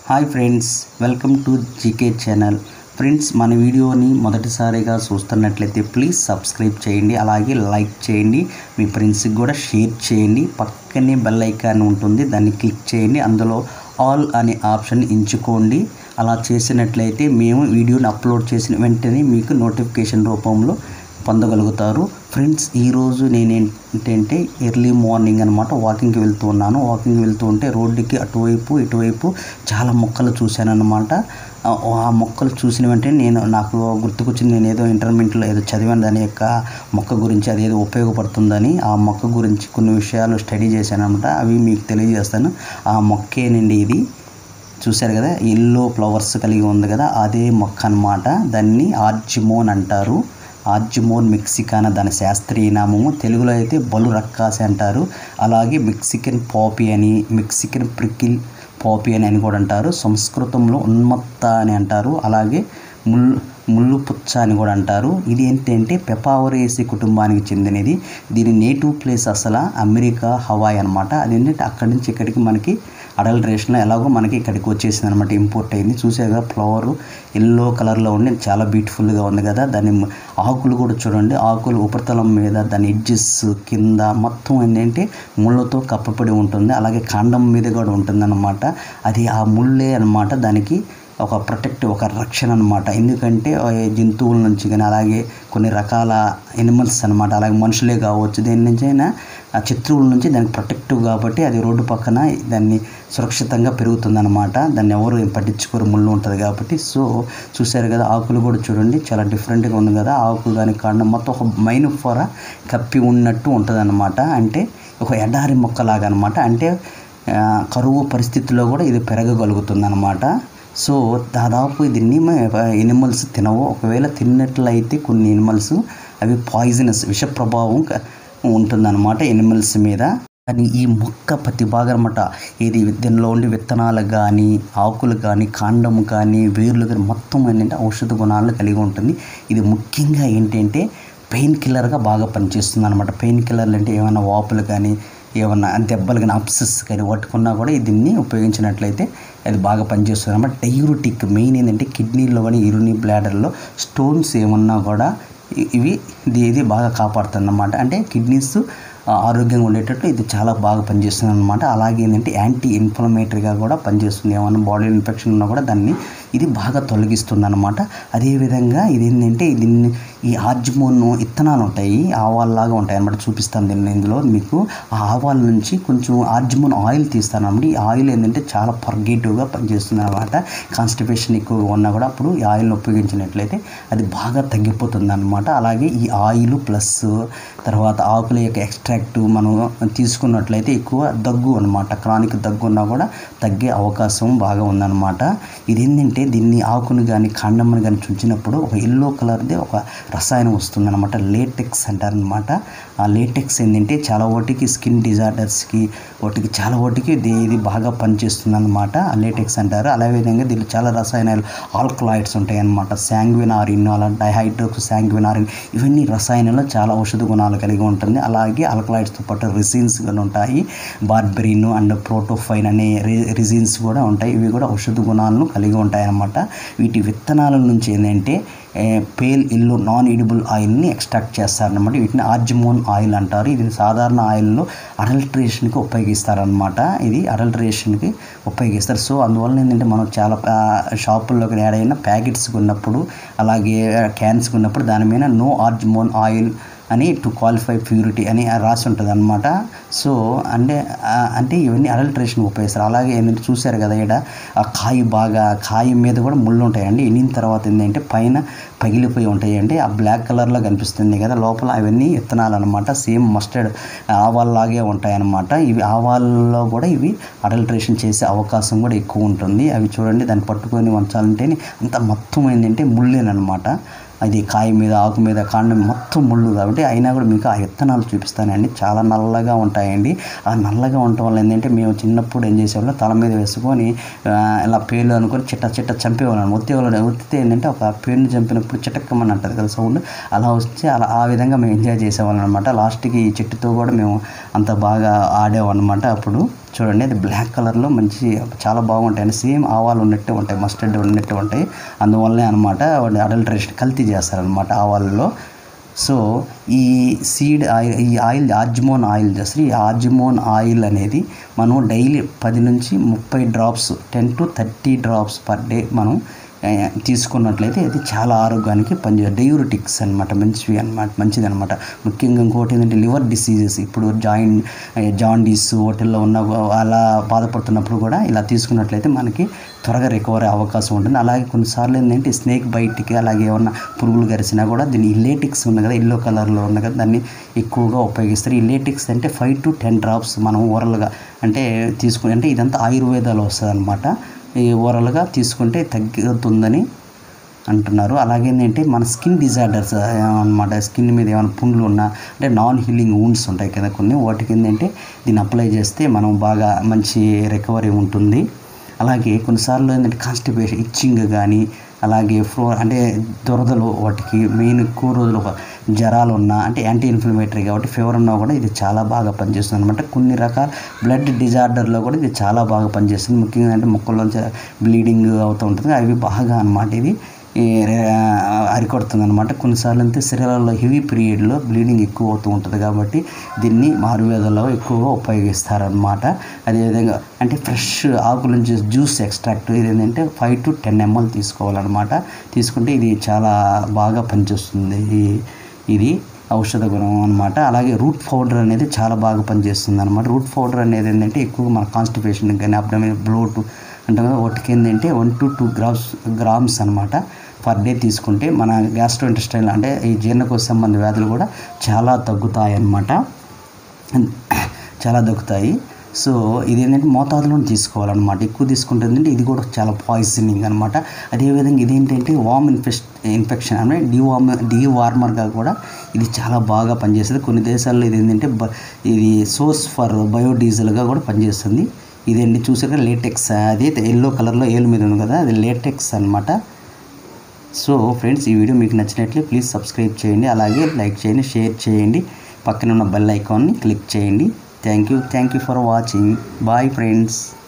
hi friends welcome to GK channel friends మన వీడియోని మొదటిసారిగా చూస్తున్నట్లయితే ప్లీజ్ సబ్స్క్రైబ్ చేయండి అలాగే లైక్ చేయండి మీ ఫ్రెండ్స్కి కూడా షేర్ చేయండి పక్కనే బెల్ ఐకాన్ ఉంటుంది దాన్ని క్లిక్ చేయండి అందులో ఆల్ అనే ఆప్షన్ ఎంచుకోండి అలా చేసినట్లయితే మేము వీడియోని అప్లోడ్ చేసిన వెంటనే మీకు నోటిఫికేషన్ రూపంలో పొందగలుగుతారు ఫ్రెండ్స్ ఈరోజు నేను ఏంటంటే ఎర్లీ మార్నింగ్ అనమాట వాకింగ్కి వెళ్తూ ఉన్నాను వాకింగ్ వెళ్తూ ఉంటే రోడ్డుకి అటువైపు ఇటువైపు చాలా మొక్కలు చూశాను అనమాట ఆ మొక్కలు చూసిన వెంటనే నేను నాకు గుర్తుకొచ్చింది నేను ఏదో ఇంటర్మీడియట్లో ఏదో చదివాను దాని యొక్క మొక్క గురించి అది ఏదో ఉపయోగపడుతుందని ఆ మొక్క గురించి కొన్ని విషయాలు స్టడీ చేశాను అనమాట అవి మీకు తెలియజేస్తాను ఆ మొక్కేనండి ఇది చూశారు కదా ఎల్లో ఫ్లవర్స్ కలిగి ఉంది కదా అదే మొక్క అన్నమాట దాన్ని ఆర్జిమోన్ అంటారు ఆర్జిమోన్ మెక్సికానా దాని శాస్త్రీయ నామము తెలుగులో అయితే బలు రక్కాసి అంటారు అలాగే మెక్సికన్ పాపీ అని మెక్సికన్ ప్రికిల్ పాపీ అని అని కూడా అంటారు సంస్కృతంలో ఉన్మత్త అని అంటారు అలాగే ముల్ ముళ్ళు పుచ్చ అని కూడా అంటారు ఇది ఏంటంటే పెపావరేసి కుటుంబానికి చెందినది దీని నేటివ్ ప్లేస్ అసలు అమెరికా హవాయ్ అనమాట అదేంటంటే అక్కడి నుంచి ఇక్కడికి మనకి అడల్ట్రేషన్లో ఎలాగో మనకి ఇక్కడికి వచ్చేసింది అనమాట ఇంపోర్ట్ అయింది చూసే కదా ఫ్లవర్ ఎల్లో కలర్లో ఉండి చాలా బ్యూటిఫుల్గా ఉంది కదా దాని ఆకులు కూడా చూడండి ఆకులు ఉపరితలం మీద దాని ఎడ్జెస్ కింద మొత్తం ఏంటంటే ముళ్ళతో కప్పబడి ఉంటుంది అలాగే కాండం మీద కూడా ఉంటుందన్నమాట అది ఆ ముళ్ళే అనమాట దానికి ఒక ప్రొటెక్ట్ ఒక రక్షణ అనమాట ఎందుకంటే జంతువుల నుంచి కానీ అలాగే కొన్ని రకాల ఎనిమల్స్ అనమాట అలాగే మనుషులే కావచ్చు దేని నుంచి అయినా ఆ శత్రువుల నుంచి దానికి ప్రొటెక్టివ్ కాబట్టి అది రోడ్డు పక్కన దాన్ని సురక్షితంగా పెరుగుతుందన్నమాట దాన్ని ఎవరు ఏం పట్టించుకోరు ముళ్ళు ఉంటుంది కాబట్టి సో చూశారు కదా ఆకులు కూడా చూడండి చాలా డిఫరెంట్గా ఉంది కదా ఆకు కానీ కాండం మొత్తం ఒక మైన్ పొర కప్పి ఉన్నట్టు ఉంటుంది అంటే ఒక ఎడారి మొక్కలాగా అనమాట అంటే కరువు పరిస్థితుల్లో కూడా ఇది పెరగగలుగుతుంది అనమాట సో దాదాపు దీన్ని ఎనిమల్స్ తినవు ఒకవేళ తిన్నట్లయితే కొన్ని ఎనిమల్స్ అవి పాయిజనస్ విష ప్రభావం ఉంటుందన్నమాట ఎనిమల్స్ మీద కానీ ఈ మొక్క ప్రతి భాగం అనమాట ఇది దీనిలో ఉండే విత్తనాలు కానీ ఆకులు కానీ కాండము కానీ వేర్లు కానీ మొత్తం ఏంటంటే ఔషధ గుణాలు కలిగి ఉంటుంది ఇది ముఖ్యంగా ఏంటంటే పెయిన్ కిల్లర్గా బాగా పనిచేస్తుంది అనమాట పెయిన్ కిల్లర్లు అంటే ఏమైనా వాపులు కానీ ఏమన్నా దెబ్బలు కానీ అప్సెస్ కానీ పట్టుకున్నా కూడా దీన్ని ఉపయోగించినట్లయితే అది బాగా పనిచేస్తుంది అనమాట డైయూరిటిక్ మెయిన్ ఏంటంటే కిడ్నీలో కానీ యూరిని బ్లాడర్లో స్టోన్స్ ఏమన్నా కూడా ఇవి ఇది ఇది బాగా కాపాడుతుంది అన్నమాట అంటే కిడ్నీస్ ఆరోగ్యంగా ఉండేటట్టు ఇది చాలా బాగా పనిచేస్తుంది అనమాట అలాగే ఏంటంటే యాంటీ ఇన్ఫ్లమేటరీగా కూడా పనిచేస్తుంది ఏమన్నా బాడీ ఇన్ఫెక్షన్ ఉన్నా కూడా దాన్ని ఇది బాగా తొలగిస్తుంది అనమాట అదేవిధంగా ఇది ఏంటంటే దీన్ని ఈ ఆర్జిమోన్ ఇత్తనాలు ఉంటాయి ఆవాల్లాగా ఉంటాయి అనమాట చూపిస్తాను దీన్ని ఇందులో మీకు ఆ ఆవాల నుంచి కొంచెం ఆర్జిమోన్ ఆయిల్ తీస్తాను అనమాట ఈ ఆయిల్ ఏంటంటే చాలా పర్గేటివ్గా పనిచేస్తుంది అనమాట కాన్స్టిపేషన్ ఎక్కువగా ఉన్నా కూడా అప్పుడు ఈ ఆయిల్ని ఉపయోగించినట్లయితే అది బాగా తగ్గిపోతుంది అనమాట అలాగే ఈ ఆయిల్ ప్లస్ తర్వాత ఆకుల యొక్క ఎక్స్ట్రాక్ట్ మనం తీసుకున్నట్లయితే ఎక్కువ దగ్గు అనమాట క్రానిక్ దగ్గు ఉన్నా కూడా తగ్గే అవకాశం బాగా ఉందన్నమాట ఇది ఏంటంటే దీన్ని ఆకుని కానీ కాండమ్మని కానీ చుంచినప్పుడు ఒక ఎల్లో కలర్ది ఒక రసాయనం వస్తుంది అనమాట లేటెక్స్ అంటారనమాట ఆ లేటెక్స్ ఏంటంటే చాలా వాటికి స్కిన్ డిజార్డర్స్కి వాటికి చాలా వాటికి ఇది ఇది బాగా పనిచేస్తుంది అనమాట ఆ లేటెక్స్ అంటారు అదే విధంగా దీనిలో చాలా రసాయనాలు ఆల్కలాయిడ్స్ ఉంటాయి అనమాట శాంగ్వినారిన్ అలా డైహైడ్రోక్స్ శాంగ్వినారిన్ ఇవన్నీ రసాయనాలు చాలా ఔషధ గుణాలు కలిగి ఉంటుంది అలాగే ఆల్కలాయిడ్స్తో పాటు రిజిన్స్ కూడా ఉంటాయి బార్బెరిన్ అండ్ ప్రోటోఫైన్ అనే రిజిన్స్ కూడా ఉంటాయి ఇవి కూడా ఔషధ గుణాలను కలిగి ఉంటాయి అన్నమాట వీటి విత్తనాల నుంచి ఏంటంటే పేల్ ఇల్లు నాన్ ఎడిబుల్ ఆయిల్ని ఎక్స్ట్రాక్ట్ చేస్తారనమాట వీటిని ఆర్జిమోన్ ఆయిల్ అంటారు ఇది సాధారణ ఆయిల్లో అడల్ట్రేషన్కి ఉపయోగిస్తారనమాట ఇది అడల్ట్రేషన్కి ఉపయోగిస్తారు సో అందువల్ల ఏంటంటే మనం చాలా షాపుల్లోకి యాడ్ అయిన ప్యాకెట్స్ ఉన్నప్పుడు అలాగే క్యాన్స్ ఉన్నప్పుడు దాని మీద నో ఆర్జిమోన్ ఆయిల్ అని టు క్వాలిఫై ప్యూరిటీ అని రాసి ఉంటుంది అనమాట సో అంటే అంటే ఇవన్నీ అడల్ట్రేషన్ ఉపయోగిస్తారు అలాగే ఏంటంటే చూశారు కదా ఇక్కడ ఆ కాయ బాగా కాయ మీద కూడా ముళ్ళు ఉంటాయండి ఎండిన తర్వాత ఏంటంటే పైన పగిలిపోయి ఉంటాయి అంటే ఆ బ్లాక్ కలర్లో కనిపిస్తుంది కదా లోపల అవన్నీ విత్తనాలు అనమాట సేమ్ మస్టర్డ్ ఆవాల్లాగే ఉంటాయి అనమాట ఇవి ఆవాల్లో కూడా ఇవి అడల్ట్రేషన్ చేసే అవకాశం కూడా ఎక్కువ ఉంటుంది అవి చూడండి దాన్ని పట్టుకొని వంచాలంటే అంత మొత్తం ఏంటంటే ముళ్ళేనమాట అది కాయ మీద ఆకు మీద కాండం మొత్తం ముళ్ళు కాబట్టి అయినా కూడా మీకు ఆ విత్తనాలు చూపిస్తానండి చాలా నల్లగా ఉంటాయండి ఆ నల్లగా ఉండటం వల్ల ఏంటంటే మేము చిన్నప్పుడు ఏం చేసేవాళ్ళం తల మీద వేసుకొని ఇలా పేర్లు అనుకొని చిట్ట చిట్ట చంపేవాళ్ళం ఒత్తేవాళ్ళం ఒత్తితే ఏంటంటే ఒక పేరుని చంపినప్పుడు చిటక్కమని అంటారు కదా సౌండ్ అలా వస్తే అలా ఆ విధంగా మేము ఎంజాయ్ చేసేవాళ్ళం అనమాట లాస్ట్కి ఈ చెట్టుతో కూడా మేము అంత బాగా ఆడేవాళ్ళం అనమాట అప్పుడు చూడండి అది బ్లాక్ కలర్లో మంచి చాలా బాగుంటాయి అంటే సేమ్ ఆవాలు ఉన్నట్టే ఉంటాయి మస్టర్డ్ ఉన్నట్టే ఉంటాయి అందువల్లనే అనమాట అడల్టరేషన్ కల్తీ చేస్తారనమాట ఆవాలలో సో ఈ సీడ్ ఆయిల్ ఈ ఆయిల్ ఆర్జిమోన్ ఆయిల్ చేస్తారు ఈ ఆర్జిమోన్ ఆయిల్ అనేది మనం డైలీ పది నుంచి ముప్పై drops ten to thirty drops per day మనం ఆ, తీసుకున్నట్లయితే ఇది చాలా ఆరోగ్యానికి పనిచే డయూరిటిక్స్ అనమాట మంచివి అనమాట మంచిది అనమాట ముఖ్యంగా ఇంకోటి ఏంటంటే లివర్ డిసీజెస్ ఇప్పుడు జాయిన్ జాండీస్ హోటల్లో ఉన్న అలా బాధపడుతున్నప్పుడు కూడా ఇలా తీసుకున్నట్లయితే మనకి త్వరగా రికవర్ అయ్యే అవకాశం ఉంటుంది అలాగే కొన్నిసార్లు ఏంటంటే స్నేక్ బైట్కి అలాగే ఏమన్నా పురుగులు కరిసినా కూడా దీన్ని ఇల్లేటిక్స్ ఉంది కదా ఎల్లో కలర్లో ఉంది కదా దాన్ని ఎక్కువగా ఉపయోగిస్తారు ఇల్లేటిక్స్ అంటే ఫైవ్ టు టెన్ డ్రాప్స్ మనం ఓరల్గా అంటే తీసుకుని అంటే ఇదంతా ఆయుర్వేదాలో వస్తుంది అనమాట ఈ ఓరల్గా తీసుకుంటే తగ్గుతుందని అంటున్నారు అలాగే ఏంటంటే మన స్కిన్ డిజార్డర్స్ అనమాట స్కిన్ మీద ఏమైనా పుండ్లు ఉన్నా అంటే నాన్ హీలింగ్ వూండ్స్ ఉంటాయి కదా కొన్ని వాటికి ఏంటంటే దీన్ని అప్లై చేస్తే మనం బాగా మంచి రికవరీ ఉంటుంది అలాగే కొన్నిసార్లు ఏంటంటే కాన్స్టిపేషన్ ఇచ్చింగ్ కానీ అలాగే ఫ్లో అంటే దురదలు వాటికి మెయిన్ ఎక్కువ రోజులు ఒక జ్వరాలు ఉన్నా అంటే యాంటీ ఇన్ఫ్లమేటరీ కాబట్టి ఫీవర్ ఉన్నా కూడా ఇది చాలా బాగా పనిచేస్తుంది అనమాట కొన్ని రకాల బ్లడ్ డిజార్డర్లో కూడా ఇది చాలా బాగా పనిచేస్తుంది ముఖ్యంగా అంటే ముక్కల్లోంచి బ్లీడింగ్ అవుతూ ఉంటుంది అవి బాగా అనమాట ఇది ఈ రే- అరికొడుతుంది అనమాట కొన్నిసార్లు అయితే శరీరాల్లో హెవీ పీరియడ్లో బ్లీడింగ్ ఎక్కువ అవుతూ ఉంటుంది కాబట్టి దీన్ని ఆయుర్వేదంలో ఎక్కువగా ఉపయోగిస్తారనమాట అదేవిధంగా అంటే ఫ్రెష్ ఆకుల నుంచి జ్యూస్ ఎక్స్ట్రాక్ట్ ఇది ఏంటంటే ఫైవ్ టు టెన్ ఎంఎల్ తీసుకోవాలన్నమాట తీసుకుంటే ఇది చాలా బాగా పనిచేస్తుంది ఈ- ఇది ఔషధ గుణం అనమాట అలాగే రూట్ పౌడర్ అనేది చాలా బాగా పనిచేస్తుంది అనమాట రూట్ పౌడర్ అనేది ఏంటంటే ఎక్కువగా మన కాన్స్టిపేషన్ కానీ అబ్డమిన్ బ్లోట్ అంటాం కదా వాటికి ఏంటంటే one two two grams grams అనమాట పర్ డే తీసుకుంటే మన గ్యాస్ట్రో ఇంటెస్టైన్ అంటే ఈ జీర్ణకోశ సంబంధ వ్యాధులు కూడా చాలా తగ్గుతాయి అన్నమాట చాలా దొరుకుతాయి సో ఇది ఏంటంటే మోతాదులో తీసుకోవాలన్నమాట ఎక్కువ తీసుకుంటుందంటే ఇది కూడా చాలా పాయిజనింగ్ అనమాట అదేవిధంగా ఇదేంటంటే వామ్ ఇన్ఫెస్ ఇన్ఫెక్షన్ అంటే డీవార్మ్ డీవార్మర్గా కూడా ఇది చాలా బాగా పనిచేస్తుంది కొన్ని దేశాల్లో ఇది ఏంటంటే బ- ఇది సోర్స్ ఫర్ బయోడీజిల్గా కూడా పనిచేస్తుంది ఇదండి చూసాక లేటెక్స్ అది ఎల్లో కలర్లో ఏలు మీద ఉంది కదా అది లేటెక్స్ అనమాట సో ఫ్రెండ్స్ ఈ వీడియో మీకు నచ్చినట్లే ప్లీజ్ సబ్స్క్రైబ్ చేయండి అలాగే లైక్ చేయండి షేర్ చేయండి పక్కన ఉన్న బెల్ ఐకాన్ని క్లిక్ చేయండి thank you thank you for watching bye friends